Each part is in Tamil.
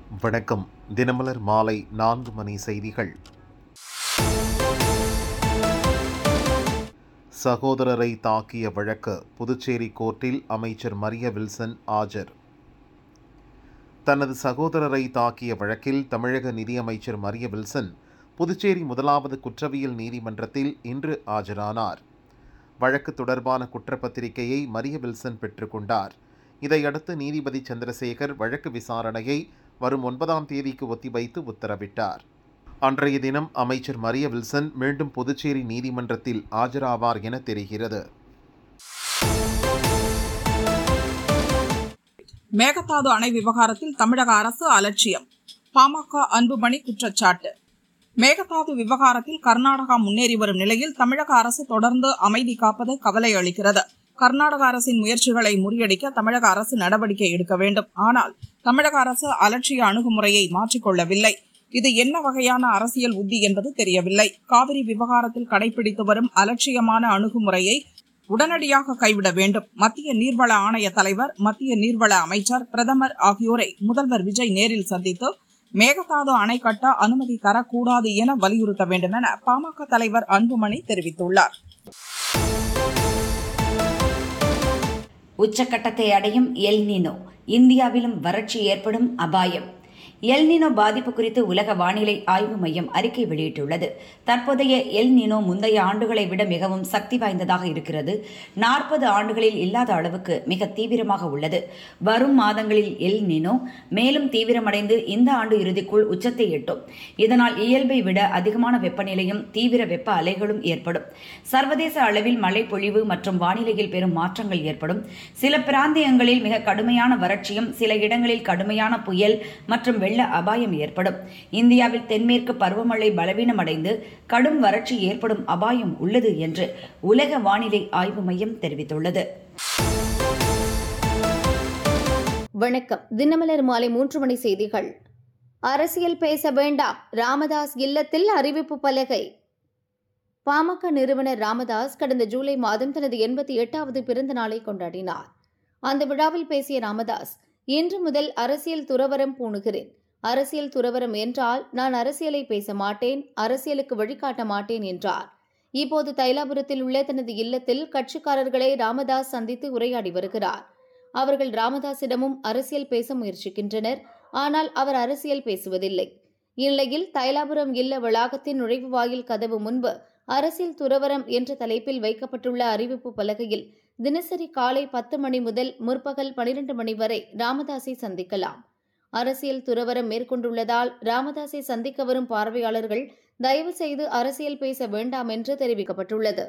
வணக்கம் தினமலர் மாலை நான்கு மணி செய்திகள் சகோதரரை தாக்கிய வழக்கு புதுச்சேரி கோர்ட்டில் அமைச்சர் மரிய வில்சன் ஆஜர் தனது சகோதரரை தாக்கிய வழக்கில் தமிழக நிதியமைச்சர் மரிய வில்சன் புதுச்சேரி முதலாவது குற்றவியல் நீதிமன்றத்தில் இன்று ஆஜரானார் வழக்கு தொடர்பான குற்றப்பத்திரிகையை மரிய வில்சன் பெற்றுக்கொண்டார் இதையடுத்து நீதிபதி சந்திரசேகர் வழக்கு விசாரணையை வரும் ஒன்பதாம் தேதிக்கு ஒத்திவைத்து உத்தரவிட்டார் அன்றைய தினம் அமைச்சர் மரிய வில்சன் மீண்டும் புதுச்சேரி நீதிமன்றத்தில் ஆஜராவார் என தெரிகிறது மேகதாது அணை விவகாரத்தில் தமிழக அரசு அலட்சியம் பாமக அன்புமணி குற்றச்சாட்டு மேகதாது விவகாரத்தில் கர்நாடகா முன்னேறி வரும் நிலையில் தமிழக அரசு தொடர்ந்து அமைதி காப்பது கவலை அளிக்கிறது கர்நாடக அரசின் முயற்சிகளை முறியடிக்க தமிழக அரசு நடவடிக்கை எடுக்க வேண்டும் ஆனால் தமிழக அரசு அலட்சிய அணுகுமுறையை மாற்றிக்கொள்ளவில்லை இது என்ன வகையான அரசியல் உத்தி என்பது தெரியவில்லை காவிரி விவகாரத்தில் கடைபிடித்து வரும் அலட்சியமான அணுகுமுறையை உடனடியாக கைவிட வேண்டும் மத்திய நீர்வள ஆணைய தலைவர் மத்திய நீர்வள அமைச்சர் பிரதமர் ஆகியோரை முதல்வர் விஜய் நேரில் சந்தித்து மேகதாது அணை கட்ட அனுமதி தரக்கூடாது என வலியுறுத்த வேண்டும் என பாமக தலைவர் அன்புமணி தெரிவித்துள்ளார் உச்சக்கட்டத்தை அடையும் எல் நினோ இந்தியாவிலும் வறட்சி ஏற்படும் அபாயம் எல் நினோ பாதிப்பு குறித்து உலக வானிலை ஆய்வு மையம் அறிக்கை வெளியிட்டுள்ளது தற்போதைய எல் நினோ முந்தைய ஆண்டுகளை விட மிகவும் சக்தி வாய்ந்ததாக இருக்கிறது நாற்பது ஆண்டுகளில் இல்லாத அளவுக்கு மிக தீவிரமாக உள்ளது வரும் மாதங்களில் எல் நினோ மேலும் தீவிரமடைந்து இந்த ஆண்டு இறுதிக்குள் உச்சத்தை எட்டும் இதனால் இயல்பை விட அதிகமான வெப்பநிலையும் தீவிர வெப்ப அலைகளும் ஏற்படும் சர்வதேச அளவில் மழை பொழிவு மற்றும் வானிலையில் பெரும் மாற்றங்கள் ஏற்படும் சில பிராந்தியங்களில் மிக கடுமையான வறட்சியும் சில இடங்களில் கடுமையான புயல் மற்றும் வெள்ள அபாயம் ஏற்படும் இந்தியாவில் தென்மேற்கு பருவமழை பலவீனமடைந்து கடும் வறட்சி ஏற்படும் அபாயம் உள்ளது என்று உலக வானிலை ஆய்வு மையம் தெரிவித்துள்ளது வணக்கம் தினமலர் மாலை மூன்று மணி செய்திகள் அரசியல் பேச வேண்டாம் ராமதாஸ் இல்லத்தில் அறிவிப்பு பலகை பாமக நிறுவனர் ராமதாஸ் கடந்த ஜூலை மாதம் தனது எண்பத்தி எட்டாவது பிறந்த நாளை கொண்டாடினார் அந்த விழாவில் பேசிய ராமதாஸ் இன்று முதல் அரசியல் துறவரம் பூணுகிறேன் அரசியல் துறவரம் என்றால் நான் அரசியலை பேச மாட்டேன் அரசியலுக்கு வழிகாட்ட மாட்டேன் என்றார் இப்போது தைலாபுரத்தில் உள்ள தனது இல்லத்தில் கட்சிக்காரர்களை ராமதாஸ் சந்தித்து உரையாடி வருகிறார் அவர்கள் ராமதாஸிடமும் அரசியல் பேச முயற்சிக்கின்றனர் ஆனால் அவர் அரசியல் பேசுவதில்லை இந்நிலையில் தைலாபுரம் இல்ல வளாகத்தின் நுழைவு வாயில் கதவு முன்பு அரசியல் துறவரம் என்ற தலைப்பில் வைக்கப்பட்டுள்ள அறிவிப்பு பலகையில் தினசரி காலை பத்து மணி முதல் முற்பகல் பனிரெண்டு மணி வரை ராமதாஸை சந்திக்கலாம் அரசியல் துறவரம் மேற்கொண்டுள்ளதால் ராமதாஸை சந்திக்க வரும் பார்வையாளர்கள் தயவு செய்து அரசியல் பேச வேண்டாம் என்று தெரிவிக்கப்பட்டுள்ளது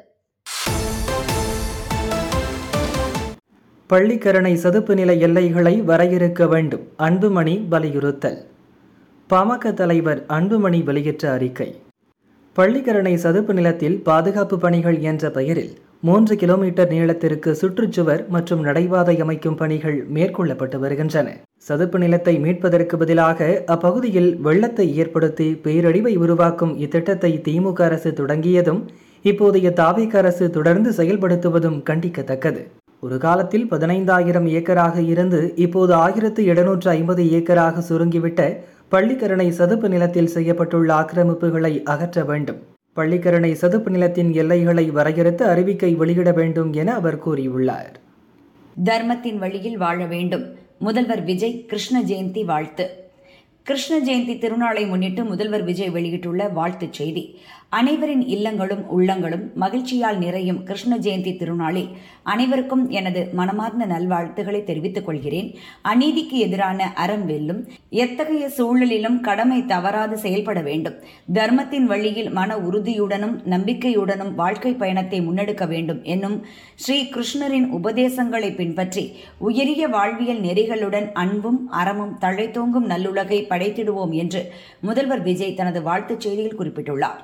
பள்ளிக்கரணை சதுப்பு நில எல்லைகளை வரையறுக்க வேண்டும் அன்புமணி வலியுறுத்தல் பாமக தலைவர் அன்புமணி வெளியிட்ட அறிக்கை பள்ளிக்கரணை சதுப்பு நிலத்தில் பாதுகாப்பு பணிகள் என்ற பெயரில் மூன்று கிலோமீட்டர் நீளத்திற்கு சுற்றுச்சுவர் மற்றும் நடைபாதை அமைக்கும் பணிகள் மேற்கொள்ளப்பட்டு வருகின்றன சதுப்பு நிலத்தை மீட்பதற்கு பதிலாக அப்பகுதியில் வெள்ளத்தை ஏற்படுத்தி பேரழிவை உருவாக்கும் இத்திட்டத்தை திமுக அரசு தொடங்கியதும் இப்போதைய தாவிக அரசு தொடர்ந்து செயல்படுத்துவதும் கண்டிக்கத்தக்கது ஒரு காலத்தில் பதினைந்தாயிரம் ஏக்கராக இருந்து இப்போது ஆயிரத்து எழுநூற்று ஐம்பது ஏக்கராக சுருங்கிவிட்ட பள்ளிக்கரணை சதுப்பு நிலத்தில் செய்யப்பட்டுள்ள ஆக்கிரமிப்புகளை அகற்ற வேண்டும் பள்ளிக்கரணை சதுப்பு நிலத்தின் எல்லைகளை வரையறுத்து அறிவிக்கை வெளியிட வேண்டும் என அவர் கூறியுள்ளார் தர்மத்தின் வழியில் வாழ வேண்டும் முதல்வர் விஜய் கிருஷ்ண ஜெயந்தி வாழ்த்து கிருஷ்ண ஜெயந்தி திருநாளை முன்னிட்டு முதல்வர் விஜய் வெளியிட்டுள்ள வாழ்த்துச் செய்தி அனைவரின் இல்லங்களும் உள்ளங்களும் மகிழ்ச்சியால் நிறையும் கிருஷ்ண ஜெயந்தி திருநாளில் அனைவருக்கும் எனது மனமார்ந்த நல்வாழ்த்துக்களை தெரிவித்துக் கொள்கிறேன் அநீதிக்கு எதிரான அறம் வெல்லும் எத்தகைய சூழலிலும் கடமை தவறாது செயல்பட வேண்டும் தர்மத்தின் வழியில் மன உறுதியுடனும் நம்பிக்கையுடனும் வாழ்க்கை பயணத்தை முன்னெடுக்க வேண்டும் என்னும் ஸ்ரீ கிருஷ்ணரின் உபதேசங்களை பின்பற்றி உயரிய வாழ்வியல் நெறிகளுடன் அன்பும் அறமும் தழைத்தோங்கும் நல்லுலகை படைத்திடுவோம் என்று முதல்வர் விஜய் தனது வாழ்த்துச் செய்தியில் குறிப்பிட்டுள்ளார்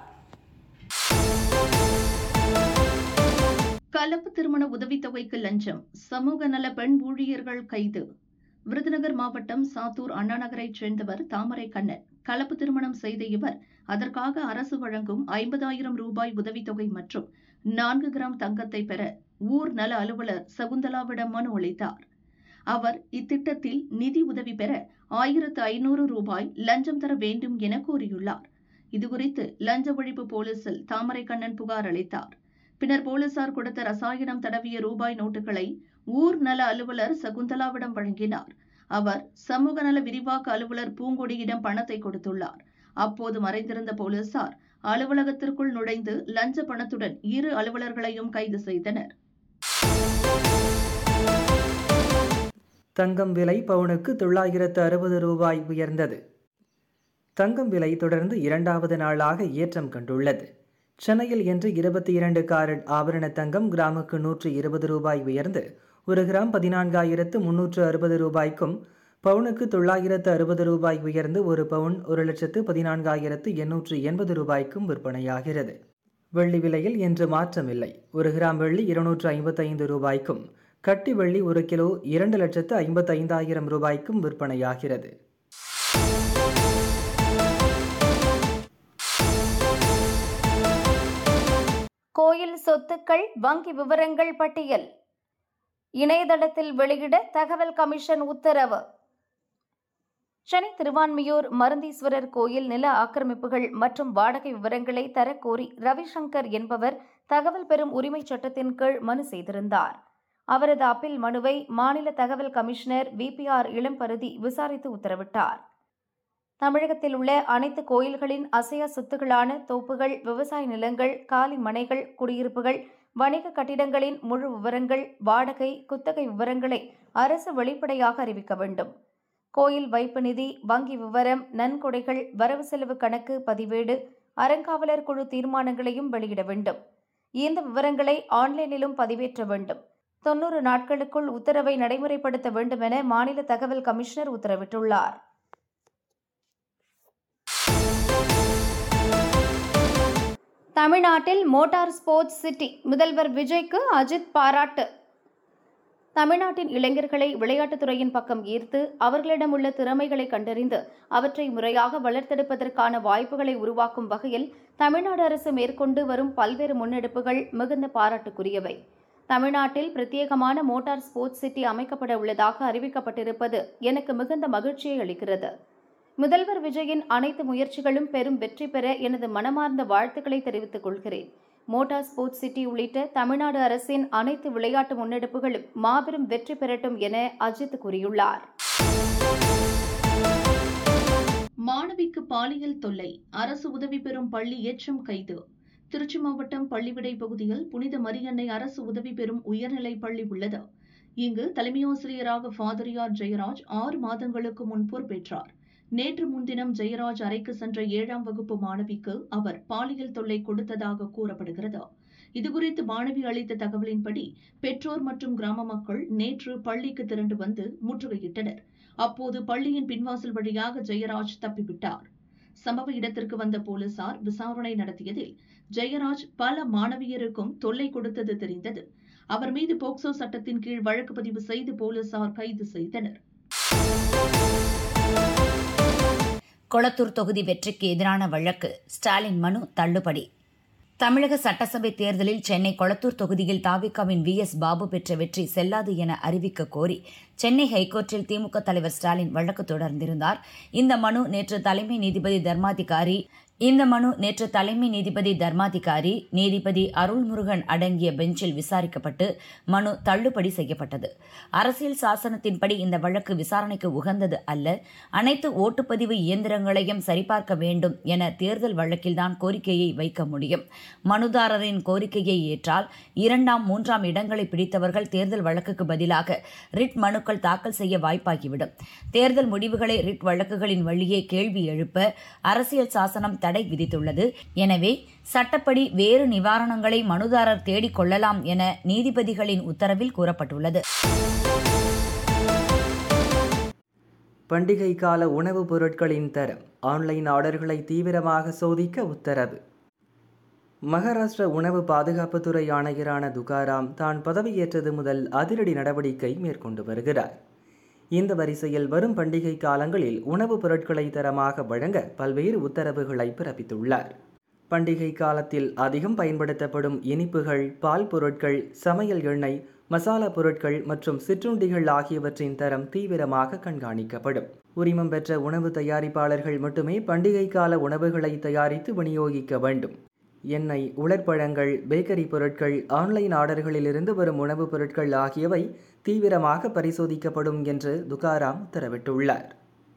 கலப்பு திருமண உதவித்தொகைக்கு லஞ்சம் சமூக நல பெண் ஊழியர்கள் கைது விருதுநகர் மாவட்டம் சாத்தூர் அண்ணாநகரைச் சேர்ந்தவர் தாமரை கண்ணன் கலப்பு திருமணம் செய்த இவர் அதற்காக அரசு வழங்கும் ஐம்பதாயிரம் ரூபாய் உதவித்தொகை மற்றும் நான்கு கிராம் தங்கத்தை பெற ஊர் நல அலுவலர் சகுந்தலாவிடம் மனு அளித்தார் அவர் இத்திட்டத்தில் நிதி உதவி பெற ஆயிரத்து ஐநூறு ரூபாய் லஞ்சம் தர வேண்டும் என கூறியுள்ளார் இதுகுறித்து லஞ்ச ஒழிப்பு போலீசில் தாமரைக்கண்ணன் புகார் அளித்தார் பின்னர் போலீசார் கொடுத்த ரசாயனம் தடவிய ரூபாய் நோட்டுகளை ஊர் நல அலுவலர் சகுந்தலாவிடம் வழங்கினார் அவர் சமூக நல விரிவாக்க அலுவலர் பூங்கொடியிடம் பணத்தை கொடுத்துள்ளார் அப்போது மறைந்திருந்த போலீசார் அலுவலகத்திற்குள் நுழைந்து லஞ்ச பணத்துடன் இரு அலுவலர்களையும் கைது செய்தனர் தங்கம் விலை பவுனுக்கு தொள்ளாயிரத்து அறுபது ரூபாய் உயர்ந்தது தங்கம் விலை தொடர்ந்து இரண்டாவது நாளாக ஏற்றம் கண்டுள்ளது சென்னையில் இன்று இருபத்தி இரண்டு காரட் ஆபரண தங்கம் கிராமுக்கு நூற்று இருபது ரூபாய் உயர்ந்து ஒரு கிராம் பதினான்காயிரத்து முன்னூற்று அறுபது ரூபாய்க்கும் பவுனுக்கு தொள்ளாயிரத்து அறுபது ரூபாய் உயர்ந்து ஒரு பவுன் ஒரு லட்சத்து பதினான்காயிரத்து எண்ணூற்று எண்பது ரூபாய்க்கும் விற்பனையாகிறது வெள்ளி விலையில் இன்று மாற்றமில்லை ஒரு கிராம் வெள்ளி இருநூற்று ஐம்பத்தைந்து ரூபாய்க்கும் கட்டி வெள்ளி ஒரு கிலோ இரண்டு லட்சத்து ஐம்பத்தைந்தாயிரம் ரூபாய்க்கும் விற்பனையாகிறது கோயில் சொத்துக்கள் வங்கி விவரங்கள் பட்டியல் இணையதளத்தில் வெளியிட தகவல் கமிஷன் உத்தரவு சென்னை திருவான்மியூர் மருந்தீஸ்வரர் கோயில் நில ஆக்கிரமிப்புகள் மற்றும் வாடகை விவரங்களை தரக்கோரி ரவிசங்கர் என்பவர் தகவல் பெறும் உரிமைச் சட்டத்தின் கீழ் மனு செய்திருந்தார் அவரது அப்பீல் மனுவை மாநில தகவல் கமிஷனர் விபிஆர் இளம்பருதி விசாரித்து உத்தரவிட்டார் தமிழகத்தில் உள்ள அனைத்து கோயில்களின் அசையா சொத்துகளான தோப்புகள் விவசாய நிலங்கள் காலி மனைகள் குடியிருப்புகள் வணிக கட்டிடங்களின் முழு விவரங்கள் வாடகை குத்தகை விவரங்களை அரசு வெளிப்படையாக அறிவிக்க வேண்டும் கோயில் வைப்பு நிதி வங்கி விவரம் நன்கொடைகள் வரவு செலவு கணக்கு பதிவேடு அறங்காவலர் குழு தீர்மானங்களையும் வெளியிட வேண்டும் இந்த விவரங்களை ஆன்லைனிலும் பதிவேற்ற வேண்டும் தொன்னூறு நாட்களுக்குள் உத்தரவை நடைமுறைப்படுத்த வேண்டும் என மாநில தகவல் கமிஷனர் உத்தரவிட்டுள்ளார் தமிழ்நாட்டில் மோட்டார் ஸ்போர்ட்ஸ் சிட்டி முதல்வர் விஜய்க்கு அஜித் பாராட்டு தமிழ்நாட்டின் இளைஞர்களை விளையாட்டுத் துறையின் பக்கம் ஈர்த்து அவர்களிடம் உள்ள திறமைகளை கண்டறிந்து அவற்றை முறையாக வளர்த்தெடுப்பதற்கான வாய்ப்புகளை உருவாக்கும் வகையில் தமிழ்நாடு அரசு மேற்கொண்டு வரும் பல்வேறு முன்னெடுப்புகள் மிகுந்த பாராட்டுக்குரியவை தமிழ்நாட்டில் பிரத்யேகமான மோட்டார் ஸ்போர்ட்ஸ் சிட்டி அமைக்கப்பட உள்ளதாக அறிவிக்கப்பட்டிருப்பது எனக்கு மிகுந்த மகிழ்ச்சியை அளிக்கிறது முதல்வர் விஜயின் அனைத்து முயற்சிகளும் பெரும் வெற்றி பெற எனது மனமார்ந்த வாழ்த்துக்களை தெரிவித்துக் கொள்கிறேன் மோட்டார் ஸ்போர்ட்ஸ் சிட்டி உள்ளிட்ட தமிழ்நாடு அரசின் அனைத்து விளையாட்டு முன்னெடுப்புகளும் மாபெரும் வெற்றி பெறட்டும் என அஜித் கூறியுள்ளார் மாணவிக்கு பாலியல் தொல்லை அரசு உதவி பெறும் பள்ளி எச்சம் கைது திருச்சி மாவட்டம் பள்ளிவிடை பகுதியில் புனித மரியன்னை அரசு உதவி பெறும் உயர்நிலைப் பள்ளி உள்ளது இங்கு தலைமையாசிரியராக ஃபாதரியார் ஜெயராஜ் ஆறு மாதங்களுக்கு முன் பொறுப்பேற்றார் நேற்று முன்தினம் ஜெயராஜ் அறைக்கு சென்ற ஏழாம் வகுப்பு மாணவிக்கு அவர் பாலியல் தொல்லை கொடுத்ததாக கூறப்படுகிறது இதுகுறித்து மாணவி அளித்த தகவலின்படி பெற்றோர் மற்றும் கிராம மக்கள் நேற்று பள்ளிக்கு திரண்டு வந்து முற்றுகையிட்டனர் அப்போது பள்ளியின் பின்வாசல் வழியாக ஜெயராஜ் தப்பிவிட்டார் சம்பவ இடத்திற்கு வந்த போலீசார் விசாரணை நடத்தியதில் ஜெயராஜ் பல மாணவியருக்கும் தொல்லை கொடுத்தது தெரிந்தது அவர் மீது போக்சோ சட்டத்தின் கீழ் வழக்கு பதிவு செய்து போலீசார் கைது செய்தனர் கொளத்தூர் தொகுதி வெற்றிக்கு எதிரான வழக்கு ஸ்டாலின் மனு தள்ளுபடி தமிழக சட்டசபை தேர்தலில் சென்னை கொளத்தூர் தொகுதியில் தாவிகாவின் வி எஸ் பாபு பெற்ற வெற்றி செல்லாது என அறிவிக்க கோரி சென்னை ஹைகோர்ட்டில் திமுக தலைவர் ஸ்டாலின் வழக்கு தொடர்ந்திருந்தார் இந்த மனு நேற்று தலைமை நீதிபதி தர்மாதிகாரி இந்த மனு நேற்று தலைமை நீதிபதி தர்மாதிகாரி நீதிபதி அருள்முருகன் அடங்கிய பெஞ்சில் விசாரிக்கப்பட்டு மனு தள்ளுபடி செய்யப்பட்டது அரசியல் சாசனத்தின்படி இந்த வழக்கு விசாரணைக்கு உகந்தது அல்ல அனைத்து ஓட்டுப்பதிவு இயந்திரங்களையும் சரிபார்க்க வேண்டும் என தேர்தல் வழக்கில்தான் கோரிக்கையை வைக்க முடியும் மனுதாரரின் கோரிக்கையை ஏற்றால் இரண்டாம் மூன்றாம் இடங்களை பிடித்தவர்கள் தேர்தல் வழக்குக்கு பதிலாக ரிட் மனுக்கள் தாக்கல் செய்ய வாய்ப்பாகிவிடும் தேர்தல் முடிவுகளை ரிட் வழக்குகளின் வழியே கேள்வி எழுப்ப அரசியல் சாசனம் தடை விதித்துள்ளது எனவே சட்டப்படி வேறு நிவாரணங்களை மனுதாரர் தேடிக் கொள்ளலாம் என நீதிபதிகளின் உத்தரவில் கூறப்பட்டுள்ளது பண்டிகை கால உணவுப் பொருட்களின் தரம் ஆன்லைன் ஆர்டர்களை தீவிரமாக சோதிக்க உத்தரவு மகாராஷ்டிர உணவு பாதுகாப்புத்துறை ஆணையரான துகாராம் தான் பதவியேற்றது முதல் அதிரடி நடவடிக்கை மேற்கொண்டு வருகிறார் இந்த வரிசையில் வரும் பண்டிகை காலங்களில் உணவுப் பொருட்களை தரமாக வழங்க பல்வேறு உத்தரவுகளை பிறப்பித்துள்ளார் பண்டிகை காலத்தில் அதிகம் பயன்படுத்தப்படும் இனிப்புகள் பால் பொருட்கள் சமையல் எண்ணெய் மசாலா பொருட்கள் மற்றும் சிற்றுண்டிகள் ஆகியவற்றின் தரம் தீவிரமாக கண்காணிக்கப்படும் உரிமம் பெற்ற உணவு தயாரிப்பாளர்கள் மட்டுமே பண்டிகை கால உணவுகளை தயாரித்து விநியோகிக்க வேண்டும் எண்ணெய் உலர்பழங்கள் பேக்கரி பொருட்கள் ஆன்லைன் ஆர்டர்களிலிருந்து வரும் உணவுப் பொருட்கள் ஆகியவை தீவிரமாக பரிசோதிக்கப்படும் என்று துகாராம் உத்தரவிட்டுள்ளார்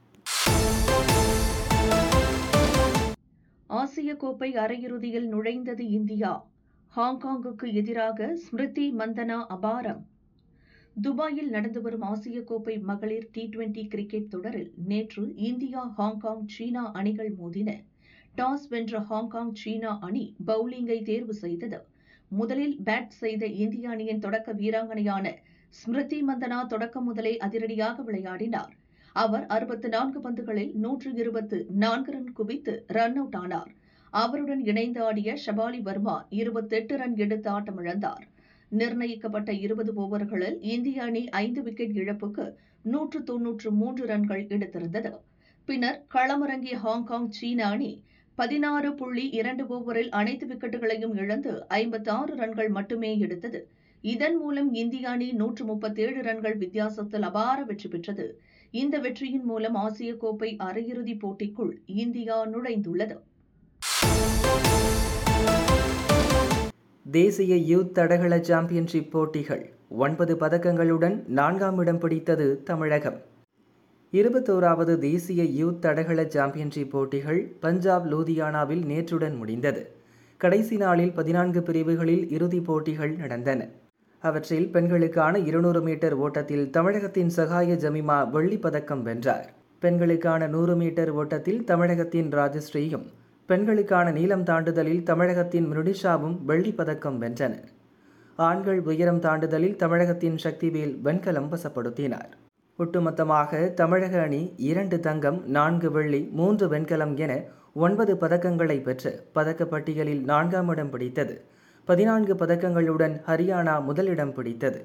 ஆசிய கோப்பை அரையிறுதியில் நுழைந்தது இந்தியா ஹாங்காங்குக்கு எதிராக ஸ்மிருதி மந்தனா அபாரம் துபாயில் நடந்து வரும் ஆசிய கோப்பை மகளிர் டி டுவெண்டி கிரிக்கெட் தொடரில் நேற்று இந்தியா ஹாங்காங் சீனா அணிகள் மோதின டாஸ் வென்ற ஹாங்காங் சீனா அணி பவுலிங்கை தேர்வு செய்தது முதலில் பேட் செய்த இந்திய அணியின் தொடக்க வீராங்கனையான ஸ்மிருதி மந்தனா தொடக்கம் முதலே அதிரடியாக விளையாடினார் அவர் அறுபத்து நான்கு பந்துகளில் நூற்று இருபத்து நான்கு ரன் குவித்து ரன் அவுட் ஆனார் அவருடன் இணைந்து ஆடிய ஷபாலி வர்மா இருபத்தெட்டு ரன் எடுத்து ஆட்டமிழந்தார் நிர்ணயிக்கப்பட்ட இருபது ஓவர்களில் இந்திய அணி ஐந்து விக்கெட் இழப்புக்கு நூற்று தொன்னூற்று மூன்று ரன்கள் எடுத்திருந்தது பின்னர் களமிறங்கிய ஹாங்காங் சீன அணி பதினாறு புள்ளி இரண்டு ஓவரில் அனைத்து விக்கெட்டுகளையும் இழந்து ஐம்பத்தாறு ரன்கள் மட்டுமே எடுத்தது இதன் மூலம் இந்திய அணி நூற்று முப்பத்தேழு ரன்கள் வித்தியாசத்தில் அபார வெற்றி பெற்றது இந்த வெற்றியின் மூலம் ஆசிய கோப்பை அரையிறுதிப் போட்டிக்குள் இந்தியா நுழைந்துள்ளது தேசிய யூத் தடகள சாம்பியன்ஷிப் போட்டிகள் ஒன்பது பதக்கங்களுடன் நான்காம் இடம் பிடித்தது தமிழகம் இருபத்தோராவது தேசிய யூத் தடகள சாம்பியன்ஷிப் போட்டிகள் பஞ்சாப் லூதியானாவில் நேற்றுடன் முடிந்தது கடைசி நாளில் பதினான்கு பிரிவுகளில் இறுதிப் போட்டிகள் நடந்தன அவற்றில் பெண்களுக்கான இருநூறு மீட்டர் ஓட்டத்தில் தமிழகத்தின் சகாய ஜமிமா வெள்ளிப் பதக்கம் வென்றார் பெண்களுக்கான நூறு மீட்டர் ஓட்டத்தில் தமிழகத்தின் ராஜஸ்ரீயும் பெண்களுக்கான நீளம் தாண்டுதலில் தமிழகத்தின் மிருடிஷாவும் வெள்ளிப் பதக்கம் வென்றனர் ஆண்கள் உயரம் தாண்டுதலில் தமிழகத்தின் சக்திவேல் வெண்கலம் வசப்படுத்தினார் ஒட்டுமொத்தமாக தமிழக அணி இரண்டு தங்கம் நான்கு வெள்ளி மூன்று வெண்கலம் என ஒன்பது பதக்கங்களை பெற்று பதக்கப்பட்டியலில் நான்காம் இடம் பிடித்தது பதினான்கு பதக்கங்களுடன் ஹரியானா முதலிடம் பிடித்தது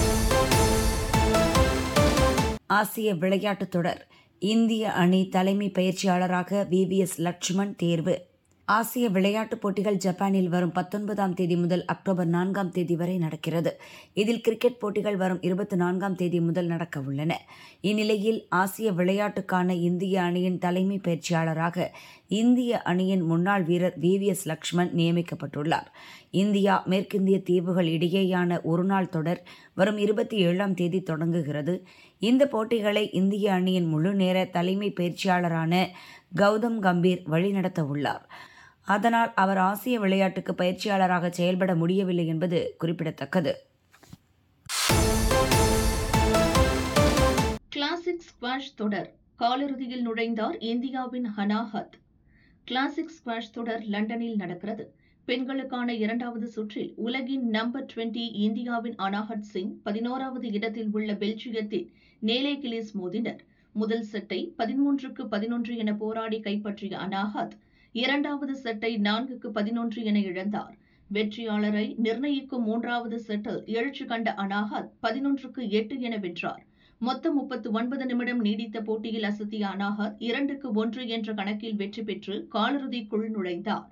ஆசிய விளையாட்டுத் தொடர் இந்திய அணி தலைமை பயிற்சியாளராக விவிஎஸ் லட்சுமண் தேர்வு ஆசிய விளையாட்டுப் போட்டிகள் ஜப்பானில் வரும் பத்தொன்பதாம் தேதி முதல் அக்டோபர் நான்காம் தேதி வரை நடக்கிறது இதில் கிரிக்கெட் போட்டிகள் வரும் இருபத்தி நான்காம் தேதி முதல் நடக்க உள்ளன இந்நிலையில் ஆசிய விளையாட்டுக்கான இந்திய அணியின் தலைமை பயிற்சியாளராக இந்திய அணியின் முன்னாள் வீரர் விவிஎஸ் லக்ஷ்மண் நியமிக்கப்பட்டுள்ளார் இந்தியா மேற்கிந்திய தீவுகள் இடையேயான ஒருநாள் தொடர் வரும் இருபத்தி ஏழாம் தேதி தொடங்குகிறது இந்த போட்டிகளை இந்திய அணியின் முழு நேர தலைமை பயிற்சியாளரான கௌதம் கம்பீர் வழிநடத்த உள்ளார் அதனால் அவர் ஆசிய விளையாட்டுக்கு பயிற்சியாளராக செயல்பட முடியவில்லை என்பது குறிப்பிடத்தக்கது கிளாசிக் ஸ்குவாஷ் தொடர் காலிறுதியில் நுழைந்தார் இந்தியாவின் ஹனாஹத் கிளாசிக் ஸ்குவாஷ் தொடர் லண்டனில் நடக்கிறது பெண்களுக்கான இரண்டாவது சுற்றில் உலகின் நம்பர் டுவெண்டி இந்தியாவின் அனாஹத் சிங் பதினோராவது இடத்தில் உள்ள பெல்ஜியத்தின் நேலே கிலிஸ் மோதினர் முதல் செட்டை பதிமூன்றுக்கு பதினொன்று என போராடி கைப்பற்றிய அனாஹத் இரண்டாவது செட்டை நான்குக்கு பதினொன்று என இழந்தார் வெற்றியாளரை நிர்ணயிக்கும் மூன்றாவது செட்டில் எழுச்சி கண்ட அனாஹத் பதினொன்றுக்கு எட்டு என வென்றார் மொத்தம் முப்பத்து ஒன்பது நிமிடம் நீடித்த போட்டியில் அசத்திய அனாஹத் இரண்டுக்கு ஒன்று என்ற கணக்கில் வெற்றி பெற்று காலிறுதிக்குள் நுழைந்தார்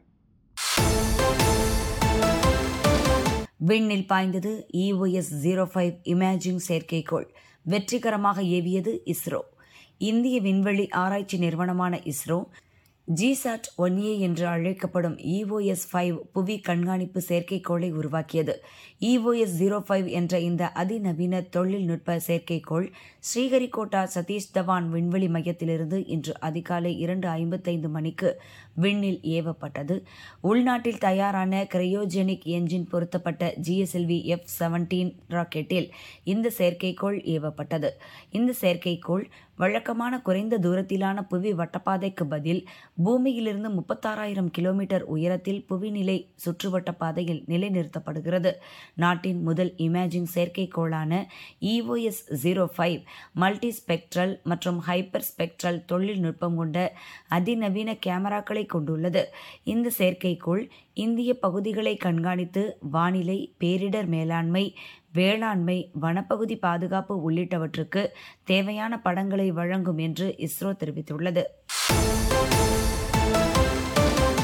விண்ணில் பாய்ந்தது இஓஎஸ் ஜீரோ ஃபைவ் இமேஜிங் செயற்கைக்கோள் வெற்றிகரமாக ஏவியது இஸ்ரோ இந்திய விண்வெளி ஆராய்ச்சி நிறுவனமான இஸ்ரோ ஜிசாட் ஒன் ஏ என்று அழைக்கப்படும் இஓஎஸ் ஃபைவ் புவி கண்காணிப்பு செயற்கைக்கோளை உருவாக்கியது இஓஎஸ் ஜீரோ ஃபைவ் என்ற இந்த அதிநவீன தொழில்நுட்ப செயற்கைக்கோள் ஸ்ரீஹரிகோட்டா சதீஷ் தவான் விண்வெளி மையத்திலிருந்து இன்று அதிகாலை இரண்டு ஐம்பத்தைந்து மணிக்கு விண்ணில் ஏவப்பட்டது உள்நாட்டில் தயாரான கிரையோஜெனிக் என்ஜின் பொருத்தப்பட்ட ஜிஎஸ்எல்வி எஃப் செவன்டீன் ராக்கெட்டில் இந்த செயற்கைக்கோள் ஏவப்பட்டது இந்த செயற்கைக்கோள் வழக்கமான குறைந்த தூரத்திலான புவி வட்டப்பாதைக்கு பதில் பூமியிலிருந்து முப்பத்தாறாயிரம் கிலோமீட்டர் உயரத்தில் புவிநிலை சுற்றுவட்ட பாதையில் நிலைநிறுத்தப்படுகிறது நாட்டின் முதல் இமேஜிங் செயற்கைக்கோளான EOS zero five multi spectral மற்றும் ஹைப்பர் ஸ்பெக்ட்ரல் தொழில்நுட்பம் கொண்ட அதிநவீன கேமராக்களை கொண்டுள்ளது இந்த செயற்கைக்கோள் இந்திய பகுதிகளை கண்காணித்து வானிலை பேரிடர் மேலாண்மை வேளாண்மை வனப்பகுதி பாதுகாப்பு உள்ளிட்டவற்றுக்கு தேவையான படங்களை வழங்கும் என்று இஸ்ரோ தெரிவித்துள்ளது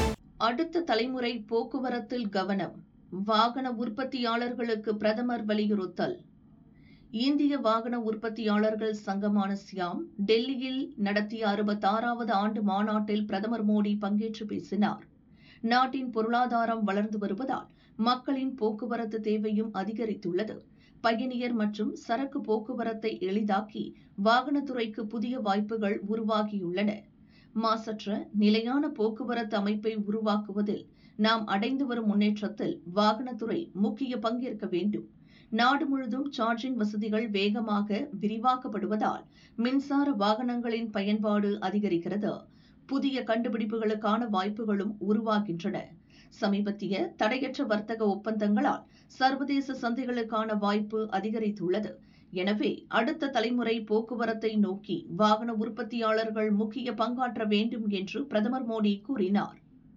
அடுத்த தலைமுறை போக்குவரத்தில் கவனம் வாகன உற்பத்தியாளர்களுக்கு பிரதமர் வலியுறுத்தல் இந்திய வாகன உற்பத்தியாளர்கள் சங்கமான சியாம் டெல்லியில் நடத்திய அறுபத்தாறாவது ஆண்டு மாநாட்டில் பிரதமர் மோடி பங்கேற்று பேசினார் நாட்டின் பொருளாதாரம் வளர்ந்து வருவதால் மக்களின் போக்குவரத்து தேவையும் அதிகரித்துள்ளது பயணியர் மற்றும் சரக்கு போக்குவரத்தை எளிதாக்கி வாகனத்துறைக்கு புதிய வாய்ப்புகள் உருவாகியுள்ளன மாசற்ற நிலையான போக்குவரத்து அமைப்பை உருவாக்குவதில் நாம் அடைந்து வரும் முன்னேற்றத்தில் வாகனத்துறை முக்கிய பங்கேற்க வேண்டும் நாடு முழுதும் சார்ஜிங் வசதிகள் வேகமாக விரிவாக்கப்படுவதால் மின்சார வாகனங்களின் பயன்பாடு அதிகரிக்கிறது புதிய கண்டுபிடிப்புகளுக்கான வாய்ப்புகளும் உருவாகின்றன சமீபத்திய தடையற்ற வர்த்தக ஒப்பந்தங்களால் சர்வதேச சந்தைகளுக்கான வாய்ப்பு அதிகரித்துள்ளது எனவே அடுத்த தலைமுறை போக்குவரத்தை நோக்கி வாகன உற்பத்தியாளர்கள் முக்கிய பங்காற்ற வேண்டும் என்று பிரதமர் மோடி கூறினார்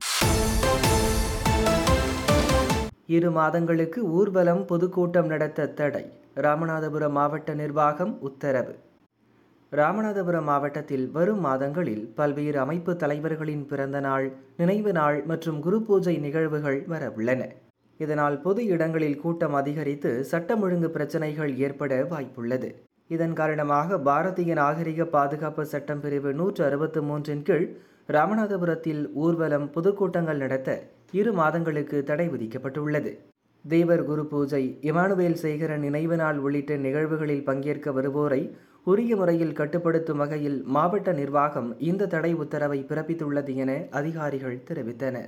இரு மாதங்களுக்கு ஊர்வலம் பொதுக்கூட்டம் நடத்த தடை ராமநாதபுரம் மாவட்ட நிர்வாகம் உத்தரவு ராமநாதபுரம் மாவட்டத்தில் வரும் மாதங்களில் பல்வேறு அமைப்பு தலைவர்களின் பிறந்த நாள் நினைவு நாள் மற்றும் குரு பூஜை நிகழ்வுகள் வரவுள்ளன இதனால் பொது இடங்களில் கூட்டம் அதிகரித்து சட்டம் ஒழுங்கு பிரச்சனைகள் ஏற்பட வாய்ப்புள்ளது இதன் காரணமாக பாரதிய நாகரிக பாதுகாப்பு சட்டம் பிரிவு நூற்று அறுபத்து மூன்றின் கீழ் ராமநாதபுரத்தில் ஊர்வலம் பொதுக்கூட்டங்கள் நடத்த இரு மாதங்களுக்கு தடை விதிக்கப்பட்டுள்ளது தேவர் குரு பூஜை இமானுவேல் சேகரன் நினைவு நாள் உள்ளிட்ட நிகழ்வுகளில் பங்கேற்க வருவோரை உரிய முறையில் கட்டுப்படுத்தும் வகையில் மாவட்ட நிர்வாகம் இந்த தடை உத்தரவை பிறப்பித்துள்ளது என அதிகாரிகள் தெரிவித்தனர்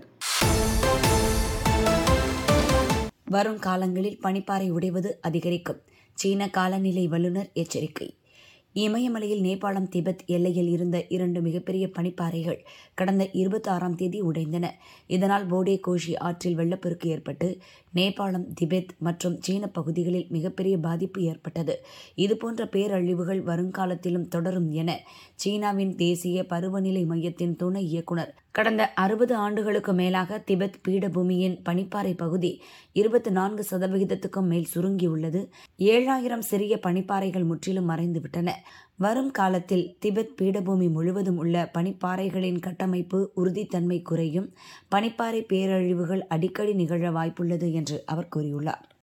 வரும் காலங்களில் பனிப்பாறை உடைவது அதிகரிக்கும் சீன காலநிலை வல்லுநர் எச்சரிக்கை இமயமலையில் நேபாளம் திபெத் எல்லையில் இருந்த இரண்டு மிகப்பெரிய பனிப்பாறைகள் கடந்த இருபத்தி ஆறாம் தேதி உடைந்தன இதனால் போடே கோஷி ஆற்றில் வெள்ளப்பெருக்கு ஏற்பட்டு நேபாளம் திபெத் மற்றும் சீன பகுதிகளில் மிகப்பெரிய பாதிப்பு ஏற்பட்டது இதுபோன்ற பேரழிவுகள் வருங்காலத்திலும் தொடரும் என சீனாவின் தேசிய பருவநிலை மையத்தின் துணை இயக்குனர் கடந்த அறுபது ஆண்டுகளுக்கு மேலாக திபெத் பீடபூமியின் பனிப்பாறை பகுதி இருபத்தி நான்கு சதவிகிதத்துக்கும் மேல் சுருங்கியுள்ளது ஏழாயிரம் சிறிய பனிப்பாறைகள் முற்றிலும் மறைந்துவிட்டன வரும் காலத்தில் திபெத் பீடபூமி முழுவதும் உள்ள பனிப்பாறைகளின் கட்டமைப்பு உறுதித்தன்மை குறையும் பனிப்பாறை பேரழிவுகள் அடிக்கடி நிகழ வாய்ப்புள்ளது என்று அவர் கூறியுள்ளார்